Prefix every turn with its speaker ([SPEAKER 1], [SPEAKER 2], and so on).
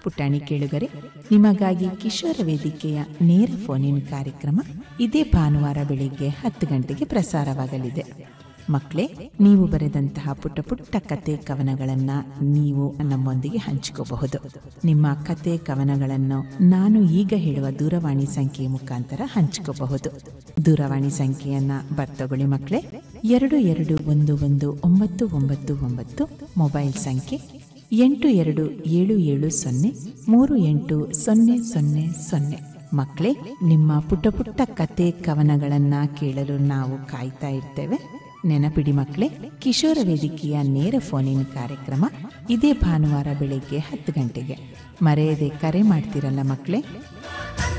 [SPEAKER 1] ಪುಟಾಣಿ ಕೇಳುಗರೆ ನಿಮಗಾಗಿ ಕಿಶೋರ ವೇದಿಕೆಯ ನೇರ ಫೋನಿನ್ ಕಾರ್ಯಕ್ರಮ ಇದೇ ಭಾನುವಾರ ಬೆಳಿಗ್ಗೆ ಹತ್ತು ಗಂಟೆಗೆ ಪ್ರಸಾರವಾಗಲಿದೆ ಮಕ್ಕಳೇ ನೀವು ಬರೆದಂತಹ ಪುಟ್ಟ ಪುಟ್ಟ ಕತೆ ಕವನಗಳನ್ನ ನೀವು ನಮ್ಮೊಂದಿಗೆ ಹಂಚಿಕೋಬಹುದು ನಿಮ್ಮ ಕತೆ ಕವನಗಳನ್ನು ನಾನು ಈಗ ಹೇಳುವ ದೂರವಾಣಿ ಸಂಖ್ಯೆಯ ಮುಖಾಂತರ ಹಂಚಿಕೋಬಹುದು ದೂರವಾಣಿ ಸಂಖ್ಯೆಯನ್ನ ಬರ್ತಗೊಳ್ಳಿ ಮಕ್ಕಳೇ ಎರಡು ಎರಡು ಒಂದು ಒಂದು ಒಂಬತ್ತು ಒಂಬತ್ತು ಒಂಬತ್ತು ಮೊಬೈಲ್ ಸಂಖ್ಯೆ ಎಂಟು ಎರಡು ಏಳು ಏಳು ಸೊನ್ನೆ ಮೂರು ಎಂಟು ಸೊನ್ನೆ ಸೊನ್ನೆ ಸೊನ್ನೆ ಮಕ್ಕಳೇ ನಿಮ್ಮ ಪುಟ್ಟ ಪುಟ್ಟ ಕತೆ ಕವನಗಳನ್ನ ಕೇಳಲು ನಾವು ಕಾಯ್ತಾ ಇರ್ತೇವೆ ನೆನಪಿಡಿ ಮಕ್ಕಳೇ ಕಿಶೋರ ವೇದಿಕೆಯ ನೇರ ಫೋನಿನ ಕಾರ್ಯಕ್ರಮ ಇದೇ ಭಾನುವಾರ ಬೆಳಿಗ್ಗೆ ಹತ್ತು ಗಂಟೆಗೆ ಮರೆಯದೆ ಕರೆ ಮಾಡ್ತಿರಲ್ಲ ಮಕ್ಕಳೇ